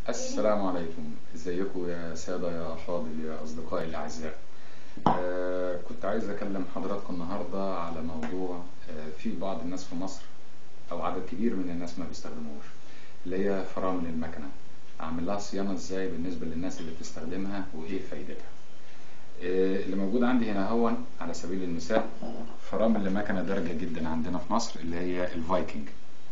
السلام عليكم ازيكم يا سادة يا أفاضل يا أصدقائي الأعزاء آه كنت عايز أكلم حضراتكم النهاردة على موضوع آه في بعض الناس في مصر أو عدد كبير من الناس ما بيستخدموش اللي هي فرامل المكنة أعمل لها صيانة إزاي بالنسبة للناس اللي بتستخدمها وإيه فايدتها آه اللي موجود عندي هنا هو على سبيل المثال فرامل المكنة دارجة جدا عندنا في مصر اللي هي الفايكنج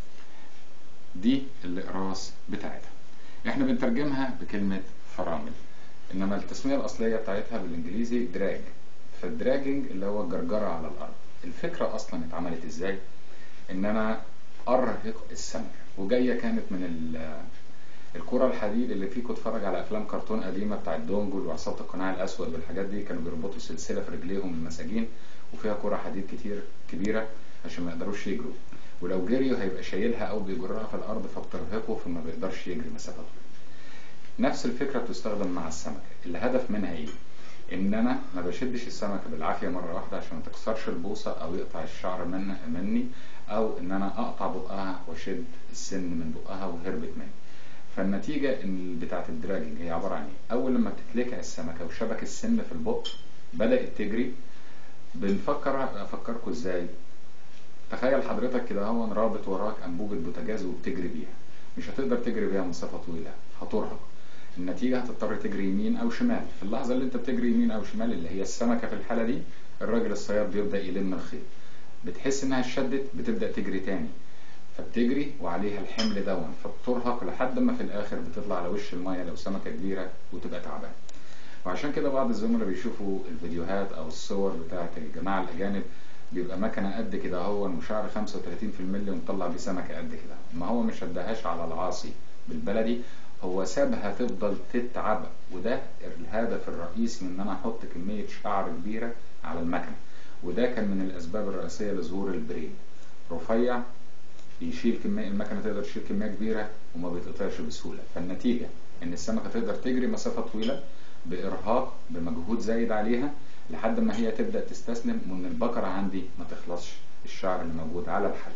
دي الإقراص بتاعتها احنا بنترجمها بكلمة فرامل انما التسمية الاصلية بتاعتها بالانجليزي دراج فالدراجنج اللي هو الجرجرة على الارض الفكرة اصلا اتعملت ازاي ان انا ارهق السمك وجاية كانت من الكرة الحديد اللي فيكم اتفرج على افلام كرتون قديمة بتاعت دونجل وعصابة القناع الاسود والحاجات دي كانوا بيربطوا سلسلة في رجليهم المساجين وفيها كرة حديد كتير كبيرة عشان ما يقدروش يجروا ولو جريوا هيبقى شايلها او بيجرها في الارض فبترهقه فما بيقدرش يجري مسافه طويله نفس الفكره بتستخدم مع السمكه الهدف منها ايه ان انا ما بشدش السمكه بالعافيه مره واحده عشان ما تكسرش البوصه او يقطع الشعر من مني او ان انا اقطع بقها واشد السن من بقها وهربت مني فالنتيجه ان بتاعه الدراجنج هي عباره عن ايه اول لما بتتلكع السمكه وشبك السن في البق بدات تجري بنفكر افكركم ازاي تخيل حضرتك كده هو رابط وراك انبوبه بوتاجاز وبتجري بيها مش هتقدر تجري بيها مسافه طويله هترهق النتيجه هتضطر تجري يمين او شمال في اللحظه اللي انت بتجري يمين او شمال اللي هي السمكه في الحاله دي الراجل الصياد بيبدا يلم الخيط بتحس انها اتشدت بتبدا تجري تاني فبتجري وعليها الحمل دون فبترهق لحد ما في الاخر بتطلع على وش الميه لو سمكه كبيره وتبقى تعبانه وعشان كده بعض الزملاء بيشوفوا الفيديوهات او الصور بتاعت الجماعه الاجانب بيبقى مكنه قد كده هو وشعر 35 في الملي ومطلع بيه سمكه قد كده ما هو مش اداهاش على العاصي بالبلدي هو سابها تفضل تتعب وده الهدف الرئيسي من ان انا احط كميه شعر كبيره على المكنه وده كان من الاسباب الرئيسيه لظهور البريد رفيع يشيل كميه المكنه تقدر تشيل كميه كبيره وما بيتقطعش بسهوله فالنتيجه ان السمكه تقدر تجري مسافه طويله بارهاق بمجهود زايد عليها لحد ما هي تبدا تستسلم وان البقره عندي ما تخلصش الشعر اللي موجود على الحل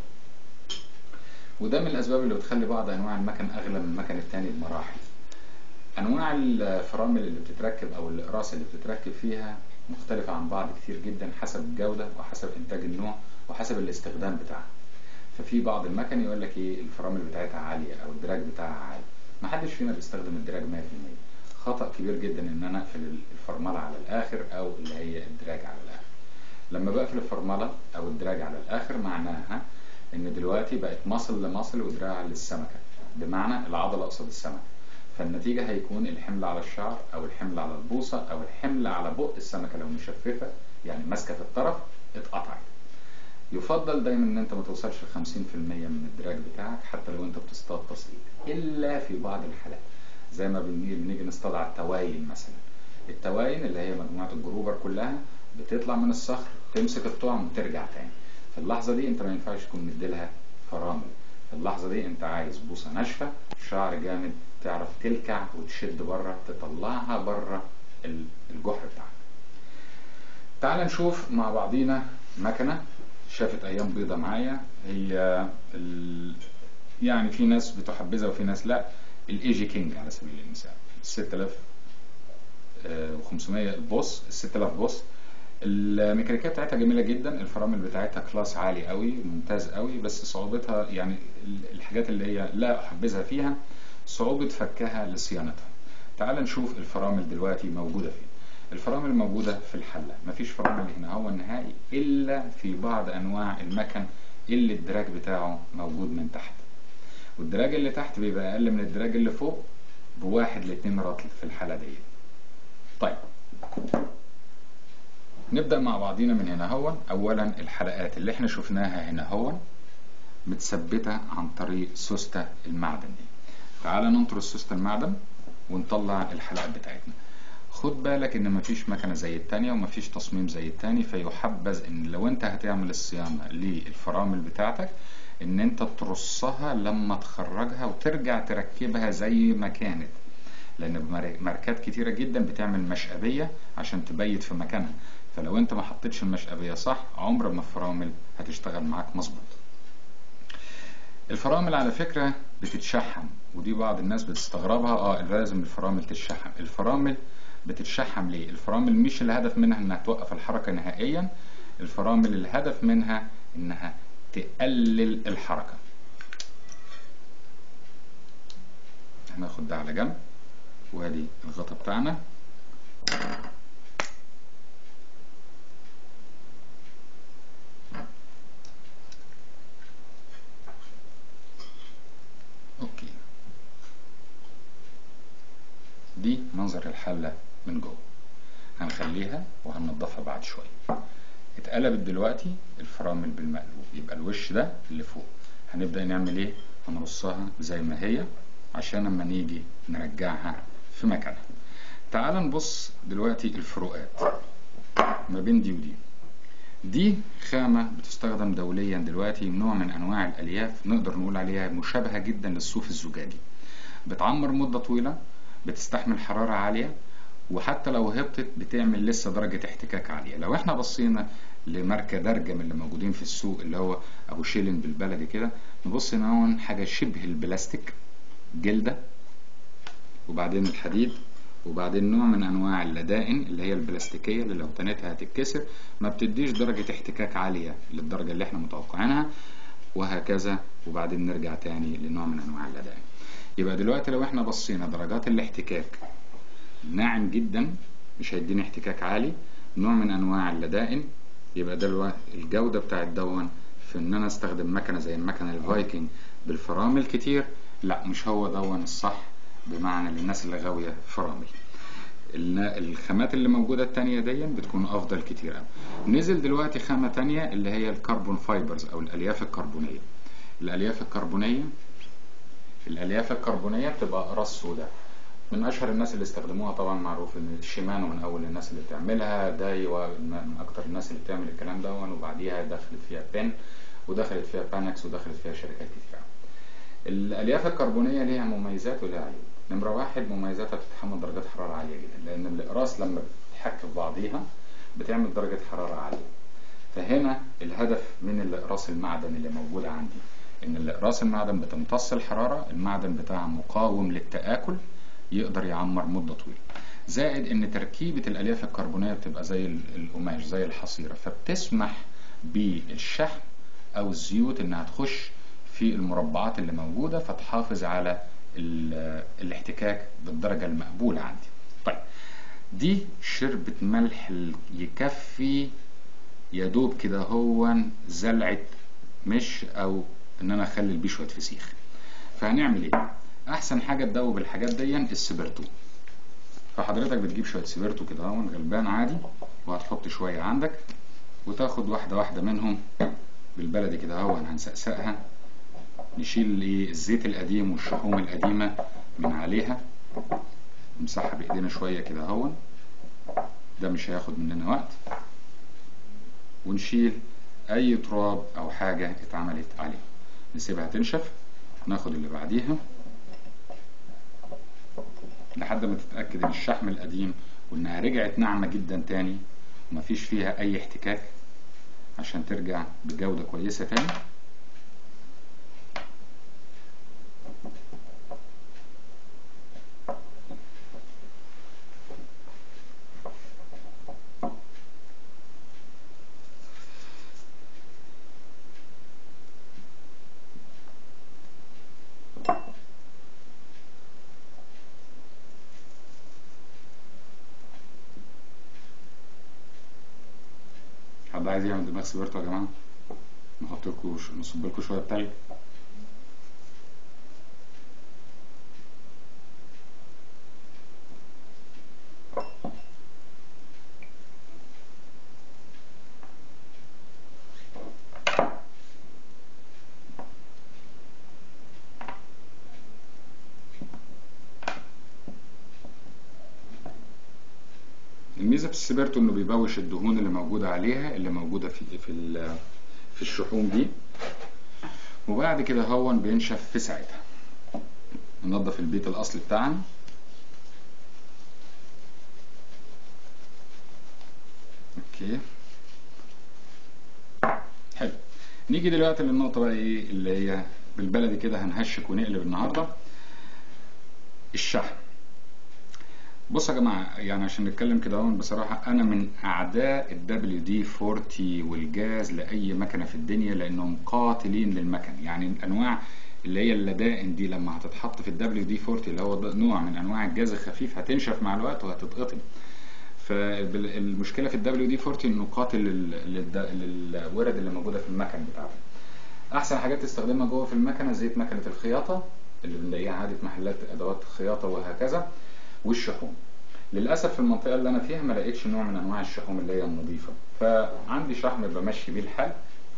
وده من الاسباب اللي بتخلي بعض انواع المكن اغلى من المكن الثاني بمراحل انواع الفرامل اللي بتتركب او الاقراص اللي بتتركب فيها مختلفة عن بعض كتير جدا حسب الجودة وحسب انتاج النوع وحسب الاستخدام بتاعها ففي بعض المكن يقول لك ايه الفرامل بتاعتها عالية او الدراج بتاعها عالي محدش فينا بيستخدم الدراج 100% خطأ كبير جدا ان انا اقفل الفرملة على الاخر او اللي هي الدراج على الاخر لما بقفل الفرملة او الدراج على الاخر معناها ان دلوقتي بقت مصل لمصل ودراع للسمكة بمعنى العضلة قصاد السمكة فالنتيجة هيكون الحمل على الشعر او الحمل على البوصة او الحمل على بق السمكة لو مشففة يعني ماسكة في الطرف اتقطعت يفضل دايما ان انت ما توصلش ل 50% من الدراج بتاعك حتى لو انت بتصطاد تصطيد الا في بعض الحالات زي ما بنيجي نصطاد على التواين مثلا التواين اللي هي مجموعة الجروبر كلها بتطلع من الصخر تمسك الطعم وترجع تاني في اللحظة دي انت ما ينفعش تكون مديلها فرامل في اللحظة دي انت عايز بوصة ناشفة شعر جامد تعرف تلكع وتشد بره تطلعها بره الجحر بتاعك تعال نشوف مع بعضينا مكنة شافت ايام بيضة معايا هي ال... يعني في ناس بتحبذها وفي ناس لا الاي جي كينج على سبيل المثال 6500 بوس ال 6000 بوس الميكانيكيه بتاعتها جميله جدا الفرامل بتاعتها كلاس عالي قوي ممتاز قوي بس صعوبتها يعني الحاجات اللي هي لا احبذها فيها صعوبه فكها لصيانتها تعال نشوف الفرامل دلوقتي موجوده فين الفرامل موجوده في الحله مفيش فرامل هنا هو النهائي الا في بعض انواع المكن اللي الدراج بتاعه موجود من تحت والدراج اللي تحت بيبقى اقل من الدراج اللي فوق بواحد لاتنين رطل في الحاله دي طيب نبدأ مع بعضينا من هنا هون أولا الحلقات اللي احنا شفناها هنا هون متثبتة عن طريق سوستة المعدن دي تعال ننطر سوستة المعدن ونطلع الحلقات بتاعتنا خد بالك ان مفيش مكنة زي التانية ومفيش تصميم زي التاني فيحبذ ان لو انت هتعمل الصيانة للفرامل بتاعتك ان انت ترصها لما تخرجها وترجع تركبها زي ما كانت لان ماركات كتيرة جدا بتعمل مشقبية عشان تبيت في مكانها فلو انت ما حطيتش المشقبية صح عمر ما الفرامل هتشتغل معاك مظبوط الفرامل على فكرة بتتشحم ودي بعض الناس بتستغربها اه لازم الفرامل تتشحم الفرامل بتتشحم ليه الفرامل مش الهدف منها انها توقف الحركة نهائيا الفرامل الهدف منها انها تقلل الحركة هناخد ده على جنب وادي الغطا بتاعنا اوكي دي منظر الحلة من جوه هنخليها وهننضفها بعد شوية اتقلبت دلوقتي الفرامل بالمقلوب يبقى الوش ده اللي فوق هنبدأ نعمل ايه هنرصها زي ما هي عشان لما نيجي نرجعها في مكانها تعال نبص دلوقتي الفروقات ما بين دي ودي دي خامة بتستخدم دوليا دلوقتي نوع من أنواع الألياف نقدر نقول عليها مشابهة جدا للصوف الزجاجي بتعمر مدة طويلة بتستحمل حرارة عالية وحتى لو هبطت بتعمل لسه درجة احتكاك عالية لو احنا بصينا لماركة درجة من اللي موجودين في السوق اللي هو أبو شيلن بالبلدي كده نبص هنا حاجة شبه البلاستيك جلدة وبعدين الحديد وبعدين نوع من انواع اللدائن اللي هي البلاستيكيه اللي لو تنتها هتتكسر ما بتديش درجه احتكاك عاليه للدرجه اللي احنا متوقعينها وهكذا وبعدين نرجع تاني لنوع من انواع اللدائن يبقى دلوقتي لو احنا بصينا درجات الاحتكاك ناعم جدا مش هيديني احتكاك عالي نوع من انواع اللدائن يبقى ده الجوده بتاعت دون في ان انا استخدم مكنه زي المكنه الفايكنج بالفرامل كتير لا مش هو دون الصح بمعنى للناس اللي غاوية فرامل الخامات اللي موجودة التانية دي بتكون أفضل كتير أوي نزل دلوقتي خامة تانية اللي هي الكربون فايبرز أو الألياف الكربونية الألياف الكربونية الألياف الكربونية بتبقى أقراص سوداء من أشهر الناس اللي استخدموها طبعا معروف إن شيمانو من أول الناس اللي بتعملها دايوا من أكتر الناس اللي بتعمل الكلام ده وبعديها دخلت فيها بين ودخلت فيها بانكس ودخلت فيها شركات كتير الألياف الكربونية ليها مميزات ولها عيوب نمرة واحد مميزاتها بتتحمل درجات حرارة عالية جدا لأن الأقراص لما بتحك في بعضيها بتعمل درجة حرارة عالية فهنا الهدف من الأقراص المعدن اللي موجودة عندي إن الأقراص المعدن بتمتص الحرارة المعدن بتاعها مقاوم للتآكل يقدر يعمر مدة طويلة زائد إن تركيبة الألياف الكربونية بتبقى زي القماش زي الحصيرة فبتسمح بالشحم أو الزيوت إنها تخش في المربعات اللي موجودة فتحافظ على الاحتكاك بالدرجة المقبولة عندي طيب دي شربة ملح يكفي يدوب كده هو زلعة مش او ان انا اخلي بيه شوية فسيخ فهنعمل ايه احسن حاجة تدوب الحاجات دي السبرتو فحضرتك بتجيب شوية سبرتو كده اهو غلبان عادي وهتحط شوية عندك وتاخد واحدة واحدة منهم بالبلدي كده اهو هنسقسقها نشيل الزيت القديم والشحوم القديمة من عليها نمسحها بايدينا شوية كده اهو ده مش هياخد مننا وقت ونشيل اي تراب او حاجة اتعملت عليها نسيبها تنشف ناخد اللي بعديها لحد ما تتأكد ان الشحم القديم وانها رجعت ناعمة جدا تاني ومفيش فيها اي احتكاك عشان ترجع بجودة كويسة تاني حد عايز يعمل دماغ سبرتو يا جماعه نحط لكم نصب لكم شويه تلج الميزه في السبرتو انه بيبوش الدهون اللي موجوده عليها اللي موجوده في في في الشحوم دي وبعد كده هو بينشف في ساعتها ننظف البيت الاصلي بتاعنا اوكي حلو نيجي دلوقتي للنقطه بقى ايه اللي هي بالبلدي كده هنهشك ونقلب النهارده الشحن بصوا يا جماعه يعني عشان نتكلم كده اهو بصراحه انا من اعداء الدبليو دي 40 والجاز لاي مكنه في الدنيا لانهم قاتلين للمكن يعني الانواع اللي هي اللدائن دي لما هتتحط في الدبليو دي 40 اللي هو ده نوع من انواع الجاز الخفيف هتنشف مع الوقت وهتتقطم فالمشكله في الدبليو دي 40 انه قاتل للورد اللي موجوده في المكن بتاعته احسن حاجات تستخدمها جوه في المكنه زيت مكنه الخياطه اللي بنلاقيها عاده محلات ادوات الخياطه وهكذا والشحوم للاسف في المنطقه اللي انا فيها ما لقيتش نوع من انواع الشحوم اللي هي النظيفه فعندي شحم بمشي بيه الحال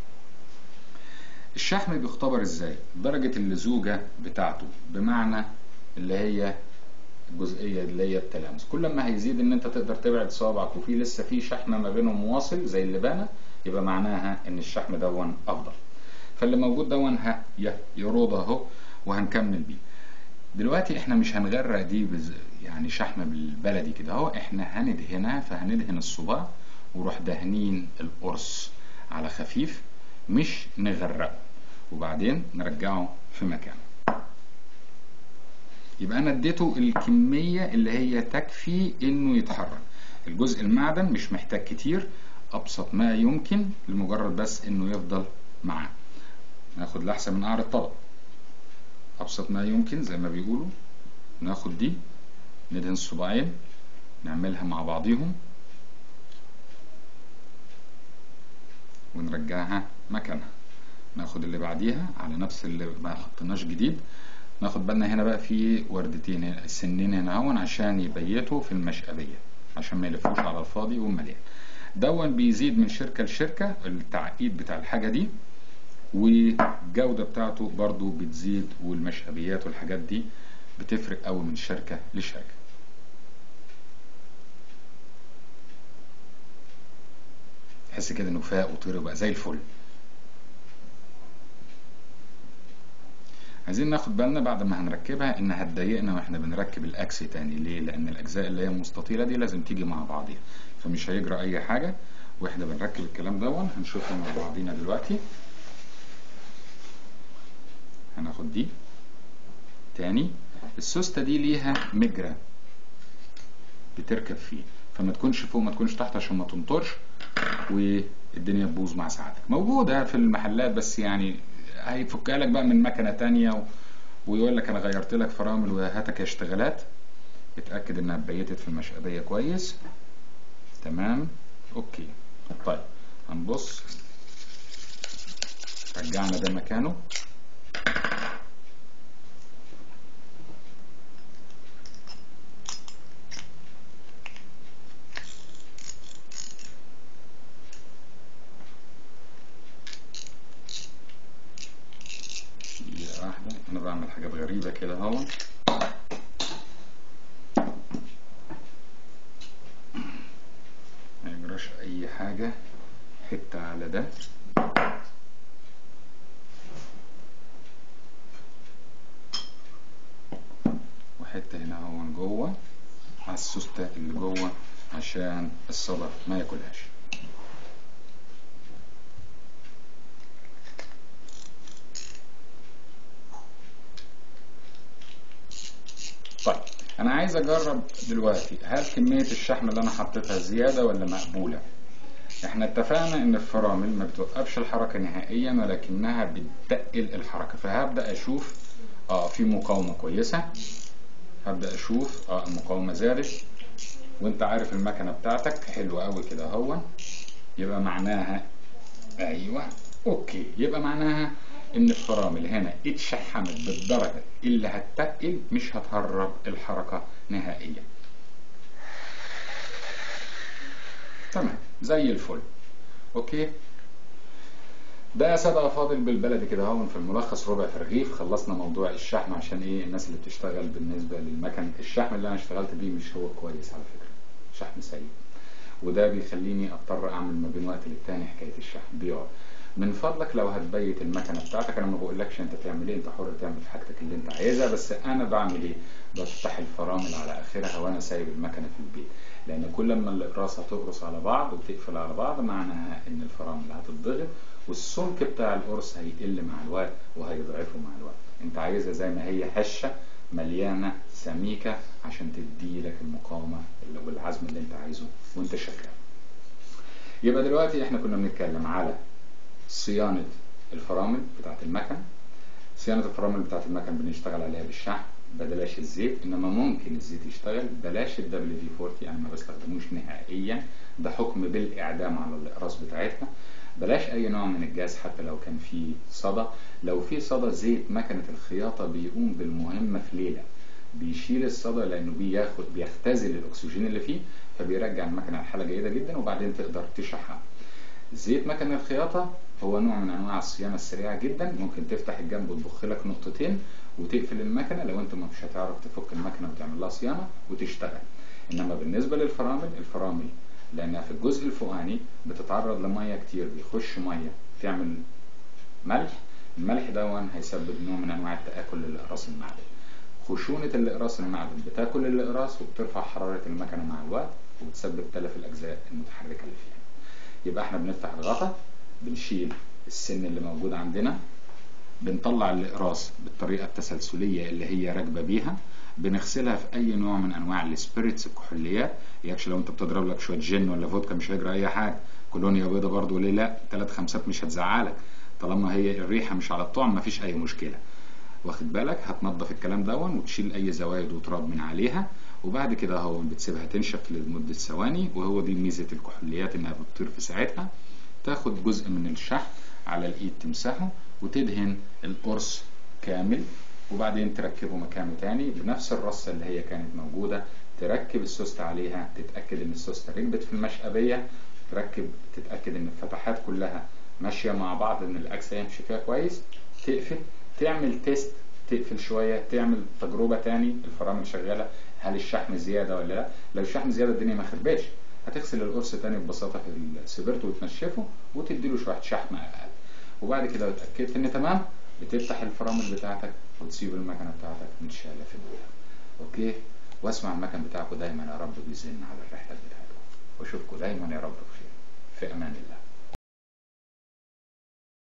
الشحم بيختبر ازاي درجه اللزوجه بتاعته بمعنى اللي هي الجزئيه اللي هي التلامس كل ما هيزيد ان انت تقدر تبعد صوابعك وفي لسه في شحم ما بينهم مواصل زي اللبانه يبقى معناها ان الشحم دون افضل فاللي موجود دون ها يرود اهو وهنكمل بيه دلوقتي احنا مش هنغرق دي بز... يعني شحم بالبلدي كده اهو احنا هندهنها فهندهن الصباع وروح دهنين القرص على خفيف مش نغرقه وبعدين نرجعه في مكانه يبقى انا اديته الكميه اللي هي تكفي انه يتحرك الجزء المعدن مش محتاج كتير ابسط ما يمكن لمجرد بس انه يفضل معاه ناخد لحسه من قعر الطبق ابسط ما يمكن زي ما بيقولوا ناخد دي ندهن الصباعين نعملها مع بعضيهم ونرجعها مكانها ناخد اللي بعديها على نفس اللي ما حطيناش جديد ناخد بالنا هنا بقى في وردتين السنين هنا اهون عشان يبيتوا في المشقبية عشان ما يلفوش على الفاضي والمليان دون بيزيد من شركة لشركة التعقيد بتاع الحاجة دي والجودة بتاعته برضو بتزيد والمشقبيات والحاجات دي بتفرق قوي من شركة لشركة تحس كده انه فاق وطير وبقى زي الفل عايزين ناخد بالنا بعد ما هنركبها ان هتضايقنا واحنا بنركب الاكس تاني ليه لان الاجزاء اللي هي مستطيله دي لازم تيجي مع بعضيها فمش هيجرى اي حاجه واحنا بنركب الكلام دون هنشوفها مع بعضينا دلوقتي هناخد دي تاني السوسته دي ليها مجرى بتركب فيه فما تكونش فوق ما تكونش تحت عشان ما تنطرش والدنيا تبوظ مع ساعتك موجوده في المحلات بس يعني هيفكها لك بقى من مكنه تانية و... ويقول لك انا غيرت لك فرامل وهاتك يا اشتغالات اتاكد انها اتبيتت في المشقبيه كويس تمام اوكي طيب هنبص رجعنا ده مكانه واحدة أنا بعمل حاجات غريبة كده اهو ما يجراش أي حاجة حتة على ده وحتة هنا اهو جوه على السوستة اللي جوه عشان الصدى ما ياكلهاش طيب انا عايز اجرب دلوقتي هل كمية الشحم اللي انا حطيتها زيادة ولا مقبولة احنا اتفقنا ان الفرامل ما بتوقفش الحركة نهائيا ولكنها بتقل الحركة فهبدأ اشوف اه في مقاومة كويسة هبدأ اشوف اه المقاومة زادت وانت عارف المكنة بتاعتك حلوة قوي كده اهو يبقى معناها ايوه اوكي يبقى معناها ان الفرامل هنا اتشحمت بالدرجة اللي هتتقل مش هتهرب الحركة نهائيا تمام زي الفل اوكي ده يا سادة فاضل بالبلدي كده اهو في الملخص ربع ترغيف خلصنا موضوع الشحم عشان ايه الناس اللي بتشتغل بالنسبة للمكن الشحم اللي انا اشتغلت بيه مش هو كويس على فكرة شحم سيء وده بيخليني اضطر اعمل ما بين وقت للتاني حكاية الشحم بيقعد من فضلك لو هتبيت المكنه بتاعتك انا ما بقولكش انت تعمل ايه انت حر تعمل في حاجتك اللي انت عايزها بس انا بعمل ايه بفتح الفرامل على اخرها وانا سايب المكنه في البيت لان كل ما الاقراص هتقرص على بعض وتقفل على بعض معناها ان الفرامل هتتضغط والسمك بتاع القرص هيقل مع الوقت وهيضعفه مع الوقت انت عايزها زي ما هي هشه مليانه سميكه عشان تدي لك المقاومه اللي- والعزم اللي انت عايزه وانت شغال يبقى دلوقتي احنا كنا بنتكلم على صيانه الفرامل بتاعه المكن صيانه الفرامل بتاعه المكن بنشتغل عليها بالشحن بلاش الزيت انما ممكن الزيت يشتغل بلاش الدبليو دي 40 انا ما بستخدموش نهائيا ده حكم بالاعدام على الاقراص بتاعتنا بلاش اي نوع من الجاز حتى لو كان فيه صدى لو في صدى زيت مكنه الخياطه بيقوم بالمهمه في ليله بيشيل الصدى لانه بياخد بيختزل الاكسجين اللي فيه فبيرجع المكنه لحاله جيده جدا وبعدين تقدر تشحها زيت مكن الخياطة هو نوع من أنواع الصيانة السريعة جدا ممكن تفتح الجنب وتبخ لك نقطتين وتقفل المكنة لو أنت مش هتعرف تفك المكنة وتعمل لها صيانة وتشتغل إنما بالنسبة للفرامل الفرامل لأنها في الجزء الفوقاني بتتعرض لمية كتير بيخش مية تعمل ملح الملح ده هيسبب نوع من أنواع التآكل للأقراص المعدن خشونة الأقراص المعدن بتاكل الأقراص وبترفع حرارة المكنة مع الوقت وبتسبب تلف الأجزاء المتحركة اللي فيها يبقى احنا بنفتح الغطا بنشيل السن اللي موجود عندنا بنطلع الاقراص بالطريقه التسلسليه اللي هي راكبه بيها بنغسلها في اي نوع من انواع السبيريتس الكحوليات يكش لو انت بتضرب لك شويه جن ولا فودكا مش هيجرى اي حاجه كولونيا بيضه برضو ليه لا ثلاث خمسات مش هتزعلك طالما هي الريحه مش على الطعم مفيش اي مشكله واخد بالك هتنضف الكلام دون وتشيل اي زوايد وتراب من عليها وبعد كده اهو بتسيبها تنشف لمده ثواني وهو دي ميزه الكحوليات انها بتطير في ساعتها تاخد جزء من الشحم على الايد تمسحه وتدهن القرص كامل وبعدين تركبه مكانه تاني بنفس الرصه اللي هي كانت موجوده تركب السوست عليها تتاكد ان السوسته ركبت في المشقبيه تركب تتاكد ان الفتحات كلها ماشيه مع بعض ان الاكس يمشي فيها كويس تقفل تعمل تيست تقفل شويه تعمل تجربه تاني الفرامل شغاله هل الشحم زياده ولا لا لو الشحم زياده الدنيا ما خربتش هتغسل القرص تاني ببساطه في السبرتو وتنشفه وتديله شويه شحم اقل وبعد كده لو اتاكدت ان تمام بتفتح الفرامل بتاعتك وتسيب المكنه بتاعتك متشاله في الدولاب اوكي واسمع المكن بتاعكم دايما يا رب بيزن على الرحلات بتاعتكم واشوفكم دايما يا رب بخير في امان الله